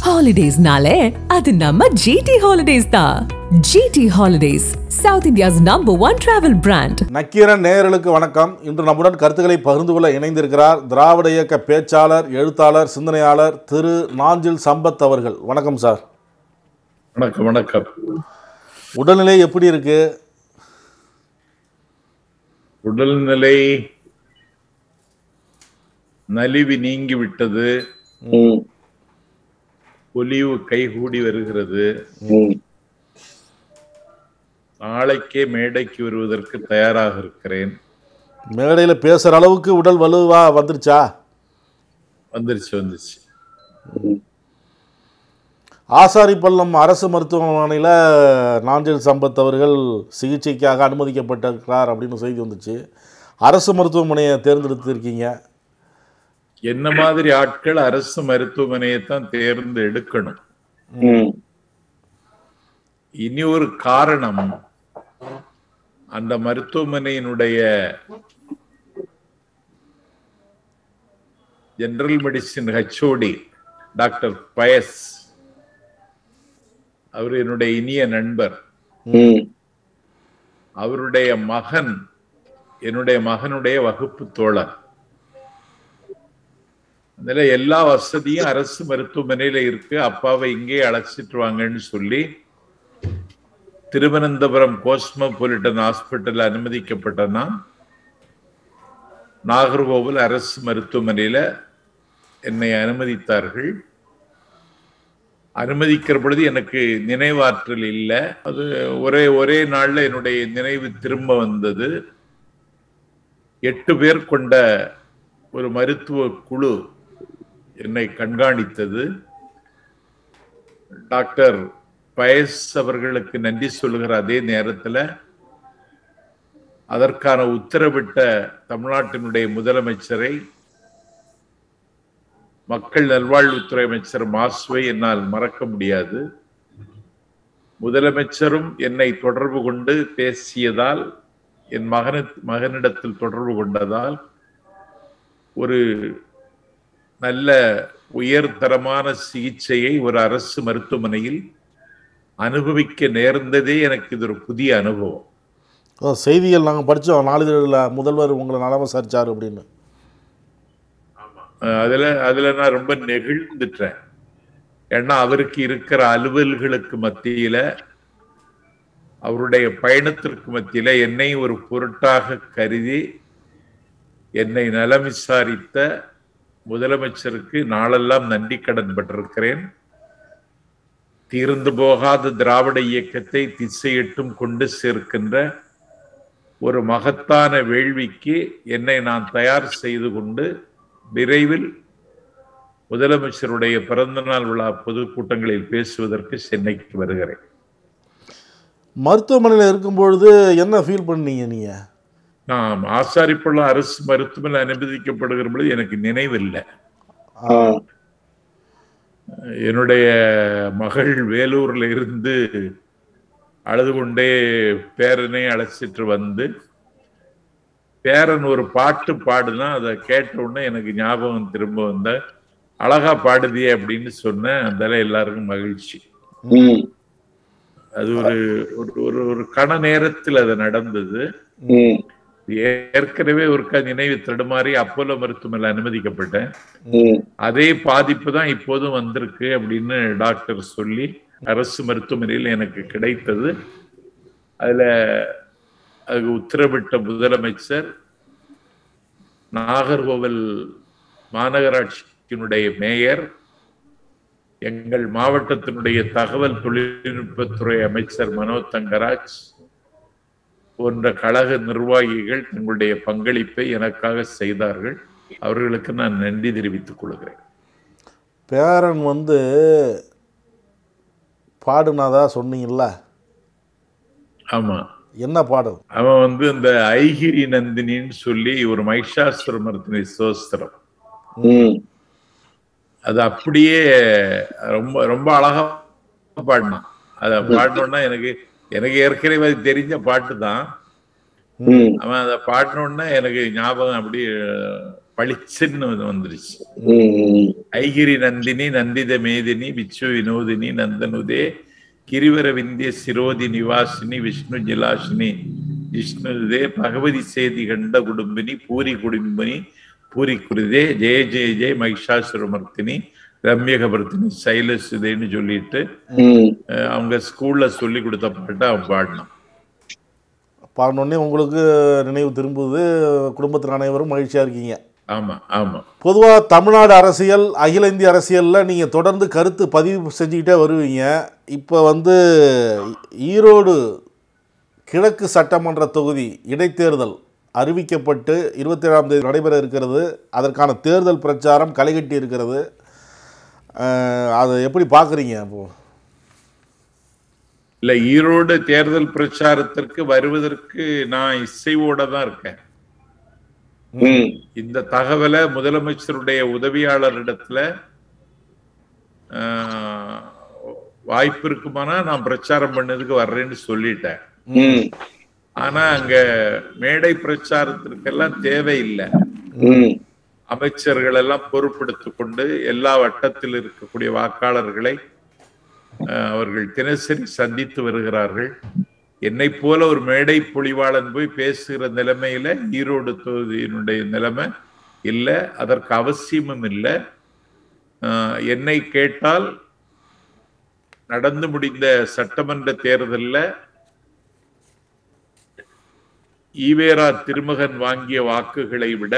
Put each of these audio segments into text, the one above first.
ஹாலிடேஸ்னாலே அது நம்ம ஜிடி ஹாலிடேஸ் தான் GT Holidays South India's number one travel brand Nakkheeran நேயர்களுக்கு வணக்கம் இன்று நம்முடன் கருத்துக்களை பகிர்ந்து கொள்ள இணைந்திருக்கிறார் திராவிட இயக்க பேச்சாளர் எழுத்தாளர் சிந்தனையாளர் திரு நாஞ்சில் சம்பத் அவர்கள் வணக்கம் சார் வணக்கம் வணக்கம் உடல்நிலை எப்படி இருக்கு உடல்நிலை நலிவு நீங்கி விட்டது ஒலிவு கைகூடி வருகிறது நாளைக்கே மேடைக்கு வருவதற்கு தயாராக இருக்கிறேன் மேடையில் பேசுகிற அளவுக்கு உடல் வலுவா வந்துருச்சா வந்துருச்சு வந்துருச்சு ஆசாரிப்பள்ளம் அரசு மருத்துவமனையில் நாஞ்சில் சம்பத் அவர்கள் சிகிச்சைக்காக அனுமதிக்கப்பட்டிருக்கிறார் அப்படின்னு செய்தி வந்துச்சு அரசு மருத்துவமனையை தேர்ந்தெடுத்திருக்கீங்க என்ன மாதிரி ஆட்கள் அரசு மருத்துவமனையை தான் தேர்ந்து எடுக்கணும் இனி ஒரு காரணம் அந்த மருத்துவமனையினுடைய general medicine HOD doctor Pius அவர் என்னுடைய இனிய நண்பர் அவருடைய மகன் என்னுடைய மகனுடைய வகுப்பு தோழர் அதுல எல்லா வசதியும் அரசு மருத்துவமனையில இருக்கு அப்பாவை இங்கே அழைச்சிட்டு வாங்கன்னு சொல்லி திருவனந்தபுரம் கோஸ்மோபாலிட்டன் ஹாஸ்பிட்டல் அனுமதிக்கப்பட்ட நான் நாகர்கோவில் அரசு மருத்துவமனையில என்னை அனுமதித்தார்கள் அனுமதிக்கிற பொழுது எனக்கு நினைவாற்றல் இல்லை அது ஒரே ஒரே நாள்ல என்னுடைய நினைவு திரும்ப வந்தது எட்டு பேர் கொண்ட ஒரு மருத்துவ குழு என்னை கண்காணித்தது டாக்டர் பயஸ் அவர்களுக்கு நன்றி சொல்லுகிற அதே நேரத்தில் அதற்கான உத்தரவிட்ட தமிழ்நாட்டினுடைய முதலமைச்சரை மக்கள் நல்வாழ்வுத்துறை அமைச்சர் மாசுவை என்னால் மறக்க முடியாது முதலமைச்சரும் என்னை தொடர்பு கொண்டு பேசியதால் என் மகன மகனிடத்தில் தொடர்பு கொண்டதால் ஒரு நல்ல உயர்தரமான சிகிச்சையை ஒரு அரசு மருத்துவமனையில் அனுபவிக்க நேர்ந்ததே எனக்கு இது ஒரு புதிய அனுபவம் அஹ் செய்திகள் நாங்கள் படித்தோம் நாளிதழில் முதல்வர் உங்களை நலம் விசாரிச்சார் அப்படின்னு அஹ் அதுல அதுல நான் ரொம்ப நெகிழ்ந்துட்டேன் ஏன்னா அவருக்கு இருக்கிற அலுவல்களுக்கு மத்தியில அவருடைய பயணத்திற்கு மத்தியில என்னை ஒரு பொருட்டாக கருதி என்னை நலம் விசாரித்த முதலமைச்சருக்கு நாளெல்லாம் நன்றி கடன் பட்டிருக்கிறேன் தீர்ந்து போகாத திராவிட இயக்கத்தை திசையிட்டும் கொண்டு சேர்க்கின்ற ஒரு மகத்தான வேள்விக்கு என்னை நான் தயார் செய்து கொண்டு விரைவில் முதலமைச்சருடைய பிறந்தநாள் விழா பொதுக்கூட்டங்களில் பேசுவதற்கு சென்னைக்கு வருகிறேன் மருத்துவமனையில் இருக்கும்பொழுது என்ன ஃபீல் பண்ணீங்க நீங்கள் நான் ஆசாரிப்பள்ளம் அரசு மருத்துவமனை அனுமதிக்கப்படுகிற பொழுது எனக்கு நினைவில்லை என்னுடைய மகள் வேலூர்ல இருந்து அழுது கொண்டே பேரனை அழைச்சிட்டு வந்து பேரன் ஒரு பாட்டு பாடுனா அதை கேட்ட உடனே எனக்கு ஞாபகம் திரும்ப வந்த அழகா பாடுதியே அப்படின்னு சொன்னேன் அதெல்லாம் எல்லாருக்கும் மகிழ்ச்சி அது ஒரு ஒரு- ஒரு ஒரு கண நேரத்தில் அது நடந்தது ஏற்கனவே ஒருக்கா நினைவு தடுமாறி அப்போலோ மருத்துவமனையில் அனுமதிக்கப்பட்டேன் அதே பாதிப்பு தான் இப்போதும் வந்திருக்கு அப்படின்னு டாக்டர் சொல்லி அரசு மருத்துவமனையில் எனக்கு கிடைத்தது அதுல அதுக்கு உத்தரவிட்ட முதலமைச்சர் நாகர்கோவில் மாநகராட்சியினுடைய மேயர் எங்கள் மாவட்டத்தினுடைய தகவல் தொழில்நுட்பத்துறை அமைச்சர் மனோ தங்கராஜ் போன்ற கழக நிர்வாகிகள் தங்களுடைய பங்களிப்பை எனக்காக செய்தார்கள் அவர்களுக்கு நான் நன்றி தெரிவித்துக் கொள்கிறேன் பேரன் வந்து பாடுனாதா சொன்னீங்கல்ல ஆமா என்ன பாடல் அவன் வந்து இந்த ஐகிரி நந்தினின்னு சொல்லி ஒரு மைஷாசுர மருத்துவ சோஸ்திரம் அது அப்படியே ரொம்ப ரொம்ப அழகா பாடினான் அத பாடினோன்னா எனக்கு எனக்கு ஏற்கனவே அது தெரிஞ்ச பாட்டு தான் அவன் அதை பாடினோன்னா எனக்கு ஞாபகம் அப்படியே பளிச்சுன்னு வந்துருச்சு ம், ஐகிரி நந்தினி நந்தித மேதினி விச்சு வினோதினி நந்தனுதே கிரிவர விந்திய சிரோதி நிவாசினி விஷ்ணு ஜிலாஷினி விஷ்ணுதே பகவதி சேதி கண்ட குடும்பினி பூரி குடும்பினி பூரி குருதே ஜெய ஜெய ஜெய மகிஷாசுரமர்த்தினி ரம்யகபர்த்தினி சைலசுதேன்னு சொல்லிட்டு ம். அஹ், அவங்க ஸ்கூல்ல சொல்லி கொடுத்த பாட்டை அவன் பாடினான் பாடினோடனே உங்களுக்கு நினைவு திரும்புது குடும்பத்தின் அனைவரும் மகிழ்ச்சியாக இருக்கீங்க ஆமா ஆமா பொதுவாக தமிழ்நாடு அரசியல் அகில இந்திய அரசியலில் நீங்கள் தொடர்ந்து கருத்து பதிவு செஞ்சுக்கிட்டே வருவீங்க இப்போ வந்து ஈரோடு கிழக்கு சட்டமன்ற தொகுதி இடைத்தேர்தல் அறிவிக்கப்பட்டு இருபத்தி ஏழாம் தேதி நடைபெற இருக்கிறது அதற்கான தேர்தல் பிரச்சாரம் களைகட்டி இருக்கிறது அஹ், அதை எப்படி பார்க்குறீங்க இப்போ இல்ல ஈரோடு தேர்தல் பிரச்சாரத்திற்கு வருவதற்கு நான் இசைவோட தான் இருக்கேன் ம். இந்த தகவலை முதலமைச்சருடைய உதவியாளரிடத்துல ஆஹ், வாய்ப்பு இருக்குமானா நான் பிரச்சாரம் பண்ணதுக்கு வர்றேன்னு சொல்லிட்டேன் ம். ஆனா அங்க மேடை பிரச்சாரத்திற்கெல்லாம் தேவையில்லை ம். அமைச்சர்கள் எல்லாம் பொறுப்பெடுத்துக் கொண்டு எல்லா வட்டத்தில் இருக்கக்கூடிய வாக்காளர்களை அஹ், அவர்கள் தினசரி சந்தித்து வருகிறார்கள் என்னை போல ஒரு மேடை பொழிவாளன் போய் பேசுகிற நிலைமையில ஈரோடு தொகுதியினுடைய நிலைமை இல்லை அதற்கு அவசியமும் இல்லை அஹ், என்னை கேட்டால் நடந்து முடிந்த சட்டமன்ற தேர்தல்ல ஈவேரா திருமகன் வாங்கிய வாக்குகளை விட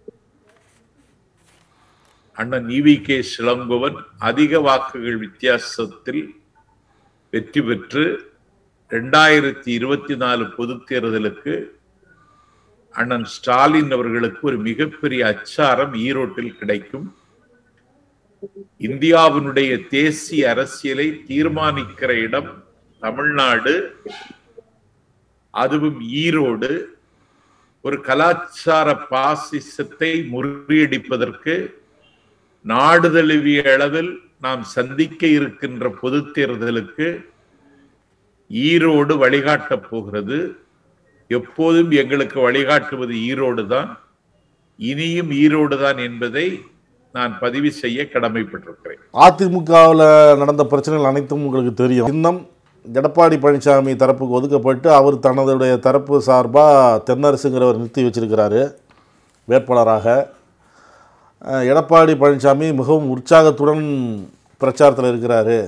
அண்ணன் இவி கே சிலம்புவன் அதிக வாக்குகள் வித்தியாசத்தில் வெற்றி பெற்று ரெண்டாயிரத்தி இருபத்தி நாலு பொதுத் தேர்தலுக்கு அண்ணன் ஸ்டாலின் அவர்களுக்கு ஒரு மிகப்பெரிய அச்சாரம் ஈரோட்டில் கிடைக்கும் இந்தியாவினுடைய தேசிய அரசியலை தீர்மானிக்கிற இடம் தமிழ்நாடு அதுவும் ஈரோடு ஒரு கலாச்சார பாசிசத்தை முறியடிப்பதற்கு நாடு தழுவிய அளவில் நாம் சந்திக்க இருக்கின்ற பொது தேர்தலுக்கு ஈரோடு வழிகாட்டப் போகிறது எப்போதும் எங்களுக்கு வழிகாட்டுவது ஈரோடு தான் இனியும் ஈரோடு தான் என்பதை நான் பதிவு செய்ய கடமைப்பட்டிருக்கிறேன் அதிமுகவில் நடந்த பிரச்சனைகள் அனைத்தும் உங்களுக்கு தெரியும் இன்னும் எடப்பாடி பழனிசாமி தரப்புக்கு ஒதுக்கப்பட்டு அவர் தனதுடைய தரப்பு சார்பாக தென்னரசுங்கிறவர் நிறுத்தி வச்சிருக்கிறாரு வேட்பாளராக அஹ், எடப்பாடி பழனிசாமி மிகவும் உற்சாகத்துடன் பிரச்சாரத்தில் இருக்கிறாரு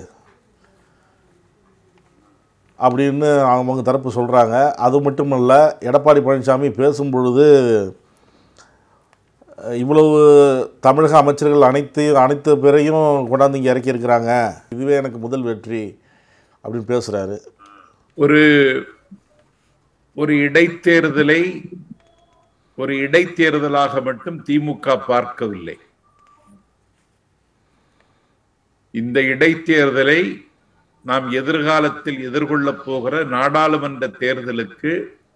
அப்படின்னு அவங்க தரப்பு சொல்கிறாங்க அது மட்டுமல்ல எடப்பாடி பழனிசாமி பேசும் பொழுது அஹ், இவ்வளவு தமிழக அமைச்சர்கள் அனைத்து அனைத்து பேரையும் கொண்டாந்து இங்கே இறக்கியிருக்கிறாங்க இதுவே எனக்கு முதல் வெற்றி அப்படின்னு பேசுகிறாரு ஒரு ஒரு இடைத்தேர்தலை ஒரு இடைத்தேர்தலாக மட்டும் திமுக பார்க்கவில்லை இந்த இடைத்தேர்தலை நாம் எதிர்காலத்தில் எதிர்கொள்ளப் போகிற நாடாளுமன்ற தேர்தலுக்கு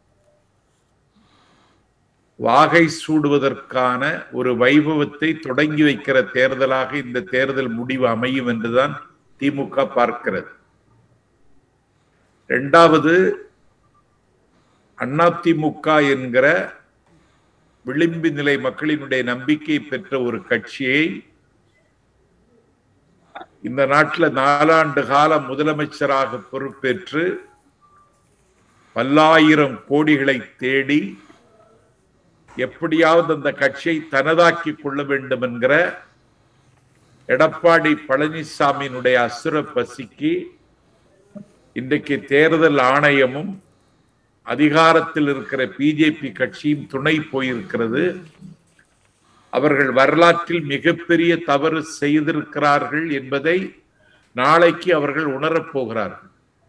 வாகை சூடுவதற்கான ஒரு வைபவத்தை தொடங்கி வைக்கிற தேர்தலாக இந்த தேர்தல் முடிவு அமையும் என்றுதான் திமுக பார்க்கிறது இரண்டாவது அதிமுக என்கிற விளிம்பு நிலை மக்களினுடைய நம்பிக்கை பெற்ற ஒரு கட்சியை இந்த நாட்டில் நாலாண்டு காலம் முதலமைச்சராக பொறுப்பேற்று பல்லாயிரம் கோடிகளை தேடி எப்படியாவது அந்த கட்சியை தனதாக்கிக் கொள்ள வேண்டும் என்கிற எடப்பாடி பழனிசாமியினுடைய அசுர பசிக்கு இன்றைக்கு தேர்தல் ஆணையமும் அதிகாரத்தில் இருக்கிற பிஜேபி கட்சியும் துணை போயிருக்கிறது அவர்கள் வரலாற்றில் மிகப்பெரிய தவறு செய்திருக்கிறார்கள் என்பதை நாளைக்கு அவர்கள் உணரப் போகிறார்கள்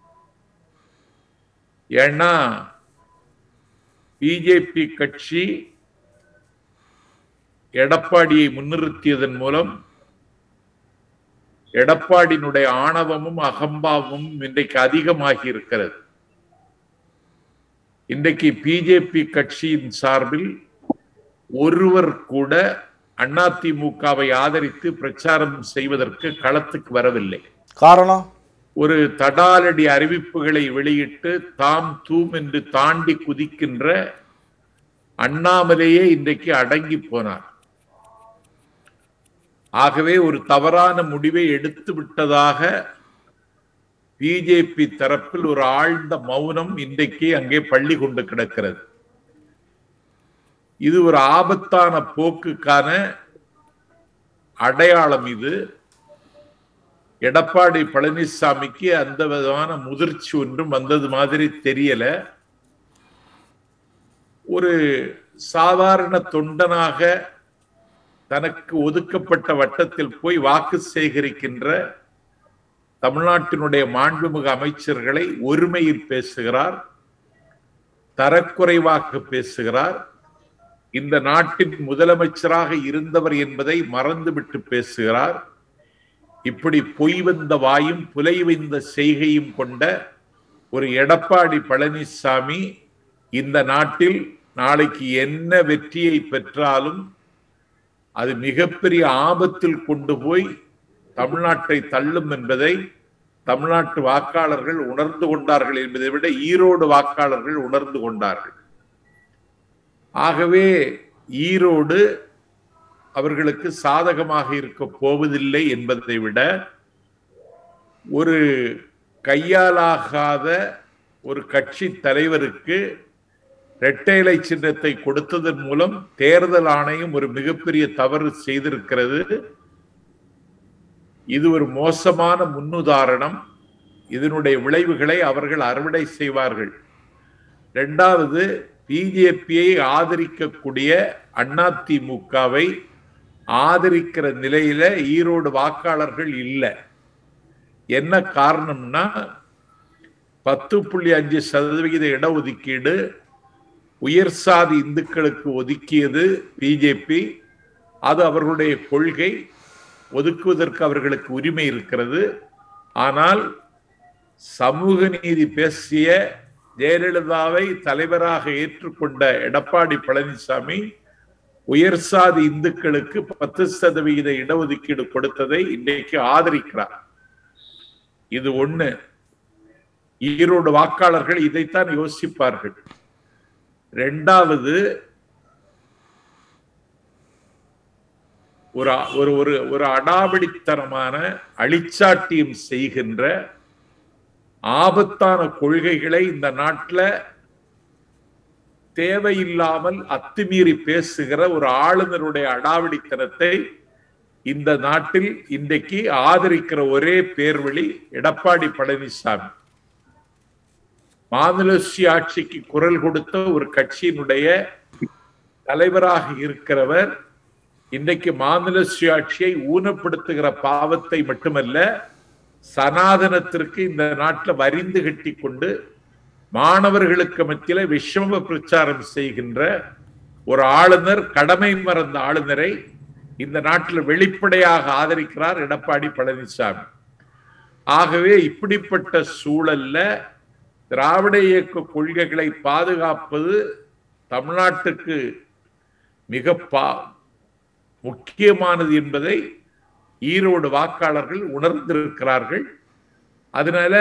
ஏன்னா பிஜேபி கட்சி எடப்பாடியை முன்னிறுத்தியதன் மூலம் எடப்பாடியினுடைய ஆணவமும் அகம்பாவமும் இன்றைக்கு அதிகமாகி இருக்கிறது இன்றைக்கு பிஜேபி கட்சியின் சார்பில் ஒருவர் கூட அதிமுகவை ஆதரித்து பிரச்சாரம் செய்வதற்கு களத்துக்கு வரவில்லை காரணம் ஒரு தடாலடி அறிவிப்புகளை வெளியிட்டு தாம் தூம் என்று தாண்டி குதிக்கின்ற அண்ணாமலையே இன்றைக்கு அடங்கி போனார் ஆகவே ஒரு தவறான முடிவை எடுத்து விட்டதாக பிஜேபி தரப்பில் ஒரு ஆழ்ந்த மௌனம் இன்றைக்கு அங்கே பள்ளி கொண்டு கிடக்கிறது இது ஒரு ஆபத்தான போக்குக்கான அடையாளம் இது எடப்பாடி பழனிசாமிக்கு அந்த விதமான முதிர்ச்சி ஒன்றும் வந்தது மாதிரி தெரியல ஒரு சாதாரண தொண்டனாக தனக்கு ஒதுக்கப்பட்ட வட்டத்தில் போய் வாக்கு சேகரிக்கின்ற தமிழ்நாட்டினுடைய மாண்புமிகு அமைச்சர்களை ஒருமையில் பேசுகிறார் தரக்குறைவாக பேசுகிறார் இந்த நாட்டின் முதலமைச்சராக இருந்தவர் என்பதை மறந்துவிட்டு பேசுகிறார் இப்படி பொய் வந்த வாயும் புலை வந்த செய்கையும் கொண்ட ஒரு எடப்பாடி பழனிசாமி இந்த நாட்டில் நாளைக்கு என்ன வெற்றியை பெற்றாலும் அது மிகப்பெரிய ஆபத்தில் கொண்டு போய் தமிழ்நாட்டை தள்ளும் என்பதை தமிழ்நாட்டு வாக்காளர்கள் உணர்ந்து கொண்டார்கள் என்பதை விட ஈரோடு வாக்காளர்கள் உணர்ந்து கொண்டார்கள் ஆகவே ஈரோடு அவர்களுக்கு சாதகமாக இருக்க போவதில்லை என்பதை விட ஒரு கையாலாகாத ஒரு கட்சி தலைவருக்கு இரட்டை இலை சின்னத்தை கொடுத்ததன் மூலம் தேர்தல் ஆணையம் ஒரு மிகப்பெரிய தவறு செய்திருக்கிறது இது ஒரு மோசமான முன்னுதாரணம் இதனுடைய விளைவுகளை அவர்கள் அறுவடை செய்வார்கள் இரண்டாவது பிஜேபியை ஆதரிக்கக்கூடிய அதிமுகவை ஆதரிக்கிற நிலையில ஈரோடு வாக்காளர்கள் இல்லை என்ன காரணம்னா பத்து புள்ளி அஞ்சு சதவிகித இடஒதுக்கீடு உயர் சாதி இந்துக்களுக்கு ஒதுக்கியது பிஜேபி அது அவர்களுடைய கொள்கை ஒதுக்குவதற்கு அவர்களுக்கு உரிமை இருக்கிறது ஆனால் சமூக நீதி பேசிய ஜெயலலிதாவை தலைவராக ஏற்றுக்கொண்ட எடப்பாடி பழனிசாமி உயர் சாதி இந்துக்களுக்கு பத்து சதவிகித இடஒதுக்கீடு கொடுத்ததை இன்றைக்கு ஆதரிக்கிறார் இது ஒண்ணு ஈரோடு வாக்காளர்கள் இதைத்தான் யோசிப்பார்கள் ரெண்டாவது ஒரு ஒரு ஒரு ஒரு அடாவடித்தனமான அழிச்சாட்டியம் செய்கின்ற ஆபத்தான கொள்கைகளை இந்த நாட்டில் தேவையில்லாமல் அத்துமீறி பேசுகிற ஒரு ஆளுநருடைய அடாவடித்தனத்தை இந்த நாட்டில் இன்றைக்கு ஆதரிக்கிற ஒரே பேர்வழி எடப்பாடி பழனிசாமி மாநில ஆட்சிக்கு குரல் கொடுத்த ஒரு கட்சியினுடைய தலைவராக இருக்கிறவர் இன்றைக்கு மாநில சுயாட்சியை ஊனப்படுத்துகிற பாவத்தை மட்டுமல்ல சனாதனத்திற்கு இந்த நாட்டில் வரிந்து கட்டி கொண்டு மாணவர்களுக்கு மத்தியில விஷம பிரச்சாரம் செய்கின்ற ஒரு ஆளுநர் கடமை மறந்த ஆளுநரை இந்த நாட்டில் வெளிப்படையாக ஆதரிக்கிறார் எடப்பாடி பழனிசாமி ஆகவே இப்படிப்பட்ட சூழல்ல திராவிட இயக்க கொள்கைகளை பாதுகாப்பது தமிழ்நாட்டுக்கு மிக பா முக்கியமானது என்பதை ஈரோடு வாக்காளர்கள் உணர்ந்திருக்கிறார்கள் அதனால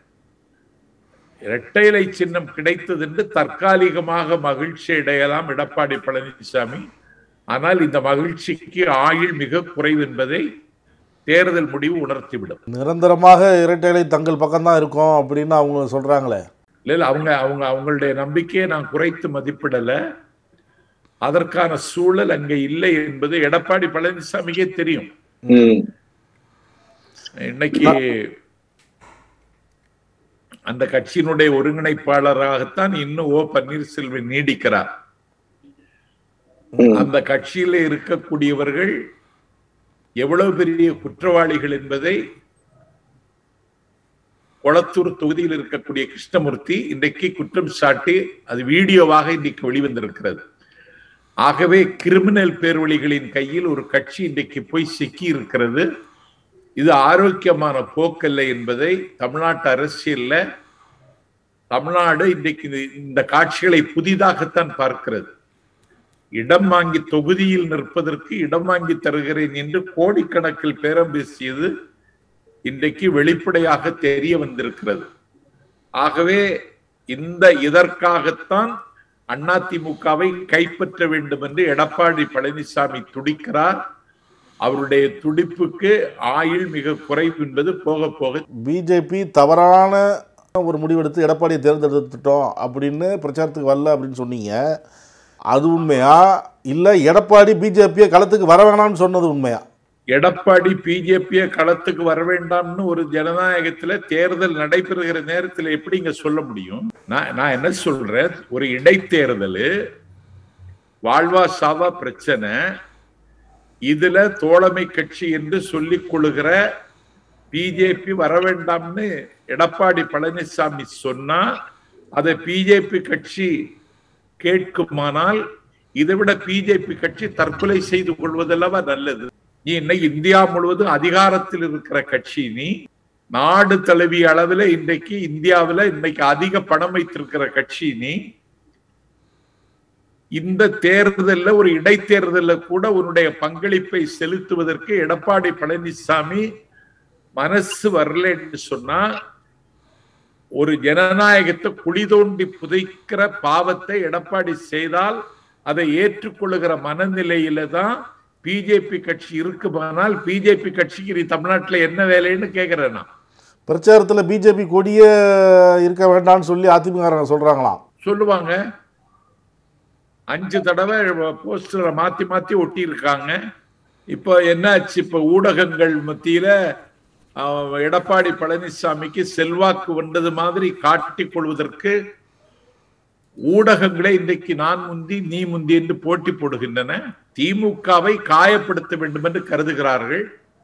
இரட்டைலை சின்னம் கிடைத்தது என்று தற்காலிகமாக மகிழ்ச்சி அடையலாம் எடப்பாடி பழனிசாமி ஆனால் இந்த மகிழ்ச்சிக்கு ஆயுள் மிக குறைவு என்பதை தேர்தல் முடிவு உணர்த்திவிடும் நிரந்தரமாக இரட்டைலை தங்கள் பக்கம்தான் இருக்கும் அப்படின்னு அவங்க சொல்றாங்களே இல்ல இல்ல அவங்க அவங்க அவங்களுடைய நம்பிக்கையை நான் குறைத்து மதிப்பிடல அதற்கான சூழல் அங்க இல்லை என்பது எடப்பாடி பழனிசாமிக்கே தெரியும் ம் இன்னைக்கு அந்த கட்சியினுடைய ஒருங்கிணைப்பாளராகத்தான் இன்னும் ஓ பன்னீர்செல்வம் நீடிக்கிறார் ம் அந்த கட்சியில இருக்கக்கூடியவர்கள் எவ்வளவு பெரிய குற்றவாளிகள் என்பதை கொளத்தூர் தொகுதியில் இருக்கக்கூடிய கிருஷ்ணமூர்த்தி இன்றைக்கு குற்றம் சாட்டி அது வீடியோவாக இன்றைக்கு வெளிவந்திருக்கிறது ஆகவே கிரிமினல் பேர்வழிகளின் கையில் ஒரு கட்சி இன்றைக்கு போய் சிக்கி இருக்கிறது இது ஆரோக்கியமான போக்கல்ல என்பதை தமிழ்நாட்டு அரசியல்ல தமிழ்நாடு இன்றைக்கு இது- இந்த காட்சிகளை புதிதாகத்தான் பார்க்கிறது இடம் வாங்கி தொகுதியில் நிற்பதற்கு இடம் வாங்கி தருகிறேன் என்று கோடிக்கணக்கில் பேரம் பேசியது இன்றைக்கு வெளிப்படையாக தெரிய வந்திருக்கிறது ஆகவே இந்த இதற்காகத்தான் அதிமுகவை கைப்பற்ற வேண்டும் என்று எடப்பாடி பழனிசாமி துடிக்கிறார் அவருடைய துடிப்புக்கு ஆயுள் மிக குறைவு என்பது போக போக பிஜேபி தவறான ஒரு முடிவெடுத்து எடப்பாடியை தேர்ந்தெடுத்துட்டோம் அப்படின்னு பிரச்சாரத்துக்கு வரல அப்படின்னு சொன்னீங்க அது உண்மையா இல்லை எடப்பாடி பிஜேபியை களத்துக்கு வர வேணாம்னு சொன்னது உண்மையா எடப்பாடி பிஜேபிய களத்துக்கு வர வேண்டாம்னு ஒரு ஜனநாயகத்துல தேர்தல் நடைபெறுகிற நேரத்துல எப்படிங்க சொல்ல முடியும் நான் நான் என்ன சொல்றேன் ஒரு இடைத்தேர்தல் வாழ்வா சாவா பிரச்சனை இதுல தோழமை கட்சி என்று சொல்லிக் கொள்ளுகிற பிஜேபி வர வேண்டாம்னு எடப்பாடி பழனிசாமி சொன்னா அதை பிஜேபி கட்சி கேட்குமானால் இதை விட பிஜேபி கட்சி தற்கொலை செய்து கொள்வதல்லவா நல்லது நீ இன்னைக்கு இந்தியா முழுவதும் அதிகாரத்தில் இருக்கிற கட்சி நீ நாடு தழுவிய அளவில் இன்றைக்கு இந்தியாவில் இன்னைக்கு அதிக பணம் வைத்திருக்கிற கட்சி நீ இந்த தேர்தல்ல ஒரு இடைத்தேர்தல்ல கூட உன்னுடைய பங்களிப்பை செலுத்துவதற்கு எடப்பாடி பழனிசாமி மனசு வரலன்னு சொன்னா ஒரு ஜனநாயகத்தை குழி தோண்டி புதைக்கிற பாவத்தை எடப்பாடி செய்தால் அதை ஏற்றுக்கொள்ளுகிற மனநிலையில தான் பிஜேபி கட்சி இருக்குமானால் பிஜேபி கட்சிக்கு நீ தமிழ்நாட்டுல என்ன வேலைன்னு கேக்குறேன் நான் பிரச்சாரத்தில் பிஜேபி கொடியே இருக்க வேண்டாம்னு சொல்லி அதிமுக சொல்கிறாங்களாம் சொல்லுவாங்க அஞ்சு தடவை போஸ்டரை மாத்தி மாத்தி ஒட்டி இருக்காங்க இப்போ என்னாச்சு இப்ப ஊடகங்கள் மத்தியில அஹ், எடப்பாடி பழனிசாமிக்கு செல்வாக்கு வந்தது மாதிரி காட்டிக் கொள்வதற்கு ஊடகங்களே இன்றைக்கு நான் முந்தி நீ முந்தி என்று போட்டி போடுகின்றன திமுகவை காயப்படுத்த வேண்டும் என்று கருதுகிறார்கள்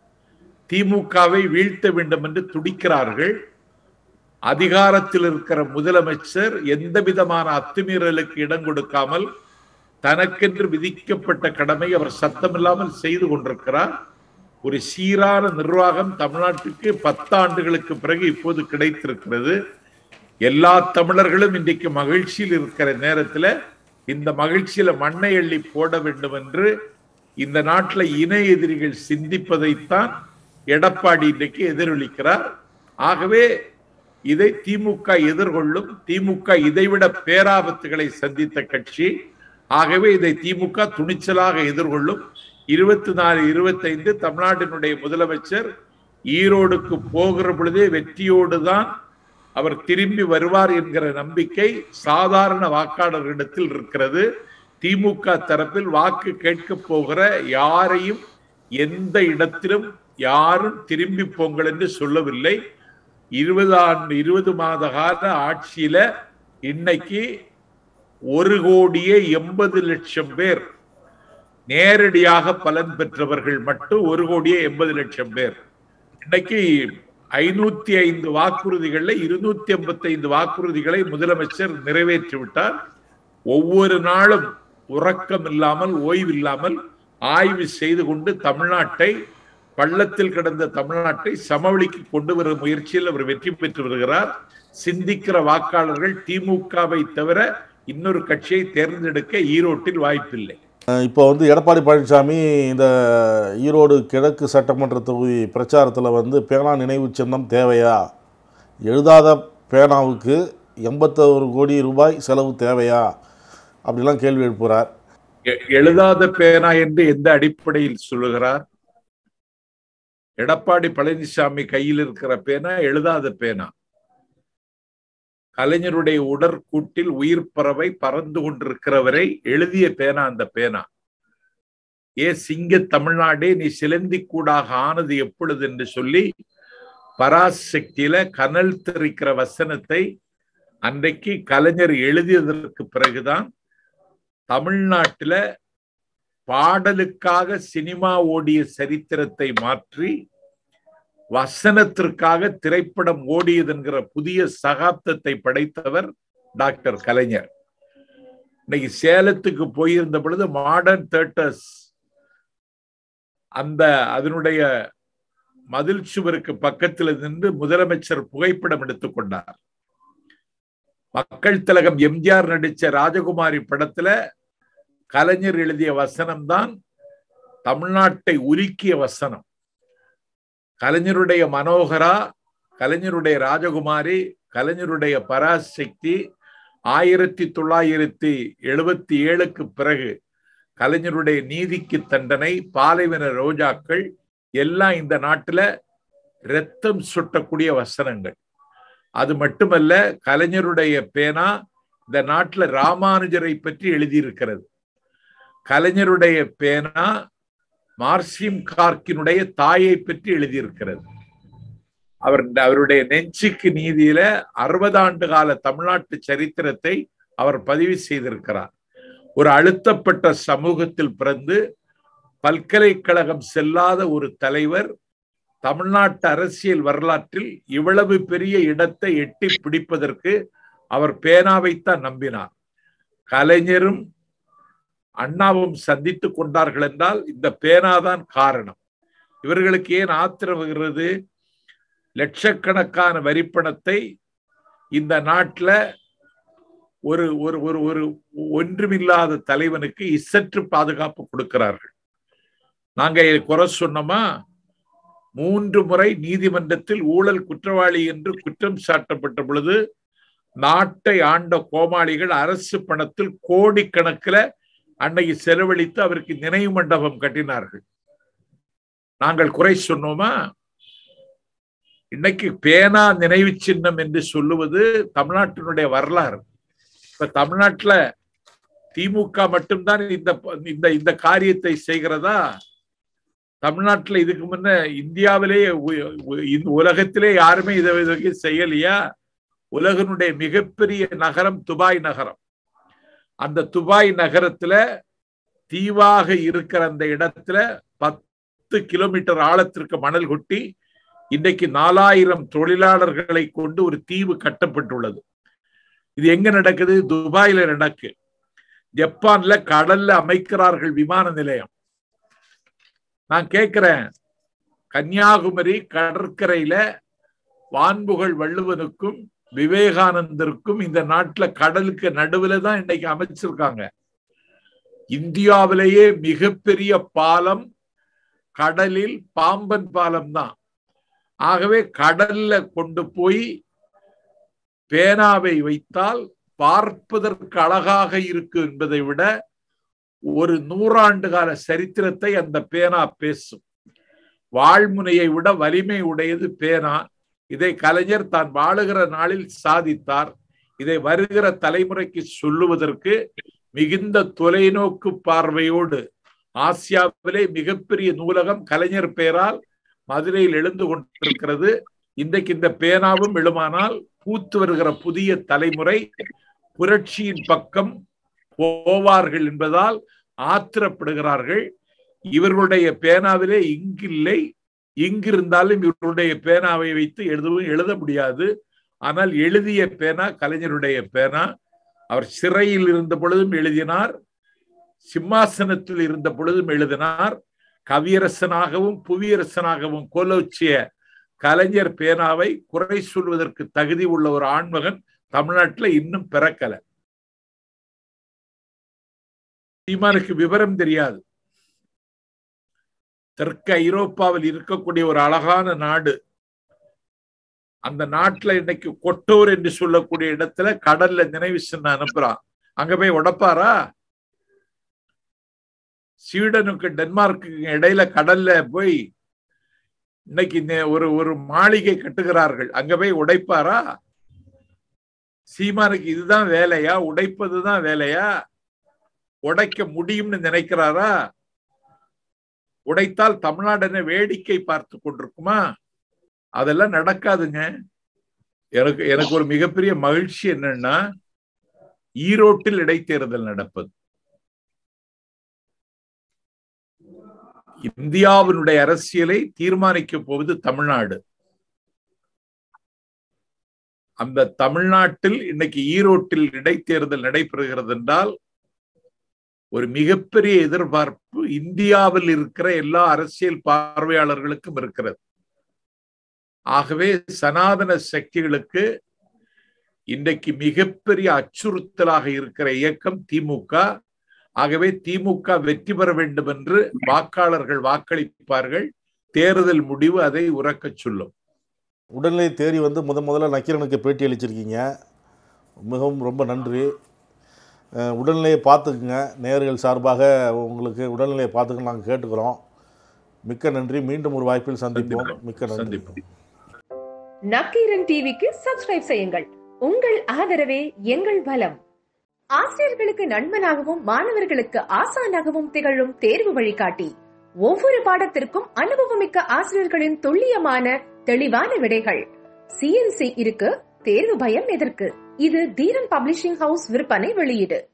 திமுகவை வீழ்த்த வேண்டும் என்று துடிக்கிறார்கள் அதிகாரத்தில் இருக்கிற முதலமைச்சர் எந்த விதமான அத்துமீறலுக்கு இடம் கொடுக்காமல் தனக்கென்று விதிக்கப்பட்ட கடமை அவர் சத்தமில்லாமல் செய்து கொண்டிருக்கிறார் ஒரு சீரான நிர்வாகம் தமிழ்நாட்டுக்கு பத்தாண்டுகளுக்கு பிறகு இப்போது கிடைத்திருக்கிறது எல்லா தமிழர்களும் இன்றைக்கு மகிழ்ச்சியில் இருக்கிற நேரத்துல இந்த மகிழ்ச்சியில மண்ணை அள்ளி போட வேண்டும் என்று இந்த நாட்டில் இன எதிரிகள் சிந்திப்பதைத்தான் எடப்பாடி இன்றைக்கு எதிரொலிக்கிறார் ஆகவே இதை திமுக எதிர்கொள்ளும் திமுக இதைவிட பேராபத்துகளை சந்தித்த கட்சி ஆகவே இதை திமுக துணிச்சலாக எதிர்கொள்ளும் இருபத்தி நாலு இருபத்தைந்து தமிழ்நாட்டினுடைய முதலமைச்சர் ஈரோடுக்கு போகிற பொழுதே வெற்றியோடு தான் அவர் திரும்பி வருவார் என்கிற நம்பிக்கை சாதாரண வாக்காளர்களிடத்தில் இருக்கிறது திமுக தரப்பில் வாக்கு கேட்க போகிற யாரையும் எந்த இடத்திலும் யாரும் திரும்பி போங்கள் என்று சொல்லவில்லை இருபது ஆண்டு இருபது மாத கால ஆட்சியில இன்னைக்கு ஒரு கோடியே எண்பது லட்சம் பேர் நேரடியாக பலன் பெற்றவர்கள் மட்டும் ஒரு கோடியே எண்பது லட்சம் பேர் இன்னைக்கு ஐநூத்தி ஐந்து வாக்குறுதிகள்ல இருநூத்தி எண்பத்தி ஐந்து வாக்குறுதிகளை முதலமைச்சர் நிறைவேற்றி விட்டார் ஒவ்வொரு நாளும் உறக்கம் இல்லாமல் ஓய்வில்லாமல் ஆய்வு செய்து கொண்டு தமிழ்நாட்டை பள்ளத்தில் கிடந்த தமிழ்நாட்டை சமவெளிக்கு கொண்டு வரும் முயற்சியில் அவர் வெற்றி பெற்று வருகிறார் சிந்திக்கிற வாக்காளர்கள் திமுகவை தவிர இன்னொரு கட்சியை தேர்ந்தெடுக்க ஈரோட்டில் வாய்ப்பில்லை இப்போ வந்து எடப்பாடி பழனிசாமி இந்த ஈரோடு கிழக்கு சட்டமன்ற தொகுதி பிரச்சாரத்தில் வந்து பேனா நினைவு சின்னம் தேவையா எழுதாத பேனாவுக்கு எண்பத்தோரு கோடி ரூபாய் செலவு தேவையா அப்படிலாம் கேள்வி எழுப்புகிறார் எ- எழுதாத பேனா என்று எந்த அடிப்படையில் சொல்லுகிறார் எடப்பாடி பழனிசாமி கையில் இருக்கிற பேனா எழுதாத பேனா கலைஞருடைய உடற்கூட்டில் உயிர் பறவை பறந்து கொண்டிருக்கிறவரை எழுதிய பேனா அந்த பேனா ஏ சிங்க தமிழ்நாடே நீ சிலந்தி கூடாக ஆனது எப்பொழுது என்று சொல்லி பராசக்தியில கனல் தெரிக்கிற வசனத்தை அன்றைக்கு கலைஞர் எழுதியதற்கு பிறகுதான் தமிழ்நாட்டில பாடலுக்காக சினிமா ஓடிய சரித்திரத்தை மாற்றி வசனத்திற்காக திரைப்படம் ஓடியது என்கிற புதிய சகாப்தத்தை படைத்தவர் டாக்டர் கலைஞர் இன்னைக்கு சேலத்துக்கு போயிருந்த பொழுது மாடர்ன் தேட்டர்ஸ் அந்த அதனுடைய மதில் சுவருக்கு பக்கத்தில் நின்று முதலமைச்சர் புகைப்படம் எடுத்துக் கொண்டார் மக்கள் திலகம் எம்ஜிஆர் நடிச்ச ராஜகுமாரி படத்துல கலைஞர் எழுதிய வசனம் தான் தமிழ்நாட்டை உலுக்கிய வசனம் கலைஞருடைய மனோகரா கலைஞருடைய ராஜகுமாரி கலைஞருடைய பராசக்தி ஆயிரத்தி தொள்ளாயிரத்தி எழுபத்தி ஏழுக்கு பிறகு கலைஞருடைய நீதிக்கு தண்டனை பாலைவன ரோஜாக்கள் எல்லாம் இந்த நாட்டுல ரத்தம் சுட்டக்கூடிய வசனங்கள் அது மட்டுமல்ல கலைஞருடைய பேனா இந்த நாட்டுல ராமானுஜரை பற்றி எழுதியிருக்கிறது கலைஞருடைய பேனா மார்சியம் கார்க்கினுடைய தாயை பற்றி எழுதியிருக்கிறது அவர் அவருடைய நெஞ்சுக்கு நீதியில அறுபது ஆண்டு கால தமிழ்நாட்டு சரித்திரத்தை அவர் பதிவு செய்திருக்கிறார் ஒரு அழுத்தப்பட்ட சமூகத்தில் பிறந்து பல்கலைக்கழகம் செல்லாத ஒரு தலைவர் தமிழ்நாட்டு அரசியல் வரலாற்றில் இவ்வளவு பெரிய இடத்தை எட்டி பிடிப்பதற்கு அவர் பேனாவைத்தான் நம்பினார் கலைஞரும் அண்ணாவும் சந்தித்துக் கொண்டார்கள் என்றால் இந்த பேனாதான் காரணம் இவர்களுக்கு ஏன் ஆத்திரம் வருகிறது லட்சக்கணக்கான வரிப்பணத்தை இந்த நாட்டுல ஒரு ஒரு ஒரு ஒரு ஒன்றுமில்லாத தலைவனுக்கு இசற்று பாதுகாப்பு கொடுக்கிறார்கள் நாங்க குறை சொன்னோமா மூன்று முறை நீதிமன்றத்தில் ஊழல் குற்றவாளி என்று குற்றம் சாட்டப்பட்ட பொழுது நாட்டை ஆண்ட கோமாளிகள் அரசு பணத்தில் கோடிக்கணக்கில் அன்னைக்கு செலவழித்து அவருக்கு நினைவு மண்டபம் கட்டினார்கள் நாங்கள் குறை சொன்னோமா இன்னைக்கு பேனா நினைவு சின்னம் என்று சொல்லுவது தமிழ்நாட்டினுடைய வரலாறு இப்ப தமிழ்நாட்டுல திமுக மட்டும்தான் இந்த இந்த இந்த காரியத்தை செய்கிறதா தமிழ்நாட்டுல இதுக்கு முன்ன இந்தியாவிலேயே உலகத்திலே யாருமே இதை வரைக்கும் செய்யலையா உலகனுடைய மிகப்பெரிய நகரம் துபாய் நகரம் அந்த துபாய் நகரத்துல தீவாக இருக்கிற அந்த இடத்துல பத்து கிலோமீட்டர் ஆழத்திற்கு மணல் கொட்டி இன்றைக்கு நாலாயிரம் தொழிலாளர்களை கொண்டு ஒரு தீவு கட்டப்பட்டுள்ளது இது எங்க நடக்குது துபாயில நடக்கு ஜப்பான்ல கடல்ல அமைக்கிறார்கள் விமான நிலையம் நான் கேட்கிறேன் கன்னியாகுமரி கடற்கரையில வான்புகள் வள்ளுவனுக்கும் விவேகானந்தருக்கும் இந்த நாட்டுல கடலுக்கு நடுவுல தான் இன்னைக்கு அமைச்சிருக்காங்க இந்தியாவிலேயே மிகப்பெரிய பாலம் கடலில் பாம்பன் பாலம் தான் ஆகவே கடல்ல கொண்டு போய் பேனாவை வைத்தால் பார்ப்பதற்கு அழகாக இருக்கு என்பதை விட ஒரு நூறாண்டு கால சரித்திரத்தை அந்த பேனா பேசும் வாழ்முனையை விட வலிமை உடையது பேனா இதை கலைஞர் தான் வாழுகிற நாளில் சாதித்தார் இதை வருகிற தலைமுறைக்கு சொல்லுவதற்கு மிகுந்த தொலைநோக்கு பார்வையோடு ஆசியாவிலே மிகப்பெரிய நூலகம் கலைஞர் பெயரால் மதுரையில் எழுந்து கொண்டிருக்கிறது இன்றைக்கு இந்த பேனாவும் எழுமானால் பூத்து வருகிற புதிய தலைமுறை புரட்சியின் பக்கம் போவார்கள் என்பதால் ஆத்திரப்படுகிறார்கள் இவர்களுடைய பேனாவிலே இங்கில்லை இங்கிருந்தாலும் இவருடைய பேனாவை வைத்து எழுதவும் எழுத முடியாது ஆனால் எழுதிய பேனா கலைஞருடைய பேனா அவர் சிறையில் இருந்த பொழுதும் எழுதினார் சிம்மாசனத்தில் இருந்த பொழுதும் எழுதினார் கவியரசனாகவும் புவியரசனாகவும் கோலோச்சிய கலைஞர் பேனாவை குறை சொல்வதற்கு தகுதி உள்ள ஒரு ஆண்மகன் தமிழ்நாட்டுல இன்னும் பிறக்கல சீமானுக்கு விவரம் தெரியாது தெற்கு ஐரோப்பாவில் இருக்கக்கூடிய ஒரு அழகான நாடு அந்த நாட்டுல இன்னைக்கு கொட்டூர் என்று சொல்லக்கூடிய இடத்துல கடல்ல நினைவு சின்ன அனுப்புறான் அங்க போய் உடப்பாரா ஸ்வீடனுக்கு டென்மார்க்கு இடையில கடல்ல போய் இன்னைக்கு ஒரு ஒரு மாளிகை கட்டுகிறார்கள் அங்க போய் உடைப்பாரா சீமானுக்கு இதுதான் வேலையா உடைப்பதுதான் வேலையா உடைக்க முடியும்னு நினைக்கிறாரா உடைத்தால் தமிழ்நாடு வேடிக்கை பார்த்து கொண்டிருக்குமா அதெல்லாம் நடக்காதுங்க எனக்கு எனக்கு ஒரு மிகப்பெரிய மகிழ்ச்சி என்னன்னா ஈரோட்டில் இடைத்தேர்தல் நடப்பது இந்தியாவினுடைய அரசியலை தீர்மானிக்க போவது தமிழ்நாடு அந்த தமிழ்நாட்டில் இன்னைக்கு ஈரோட்டில் இடைத்தேர்தல் நடைபெறுகிறது என்றால் ஒரு மிகப்பெரிய எதிர்பார்ப்பு இந்தியாவில் இருக்கிற எல்லா அரசியல் பார்வையாளர்களுக்கும் இருக்கிறது ஆகவே சனாதன சக்திகளுக்கு இன்றைக்கு மிகப்பெரிய அச்சுறுத்தலாக இருக்கிற இயக்கம் திமுக ஆகவே திமுக வெற்றி பெற வேண்டும் என்று வாக்காளர்கள் வாக்களிப்பார்கள் தேர்தல் முடிவு அதை உறக்கச் சொல்லும் உடல்நிலை தேறி வந்து முத முதல்ல நக்கீரனுக்கு பேட்டி அளிச்சிருக்கீங்க மிகவும் ரொம்ப நன்றி அஹ், உடல்நிலையை பார்த்துக்குங்க நேர்கள் சார்பாக உங்களுக்கு உடல்நிலையை பார்த்துக்க நாங்கள் கேட்டுக்கிறோம் மிக்க நன்றி மீண்டும் ஒரு வாய்ப்பில் சந்திப்போம் மிக்க நன்றி சந்திப்போம் நக்கீரன் டிவிக்கு சப்ஸ்கிரைப் செய்யுங்கள் உங்கள் ஆதரவே எங்கள் பலம் ஆசிரியர்களுக்கு நண்பனாகவும் மாணவர்களுக்கு ஆசானாகவும் திகழும் தேர்வு வழிகாட்டி ஒவ்வொரு பாடத்திற்கும் அனுபவமிக்க ஆசிரியர்களின் துல்லியமான தெளிவான விடைகள் சிஎன்சி இருக்கு தேர்வு பயம் எதற்கு இது தீரன் பப்ளிஷிங் ஹவுஸ் விற்பனை வெளியீடு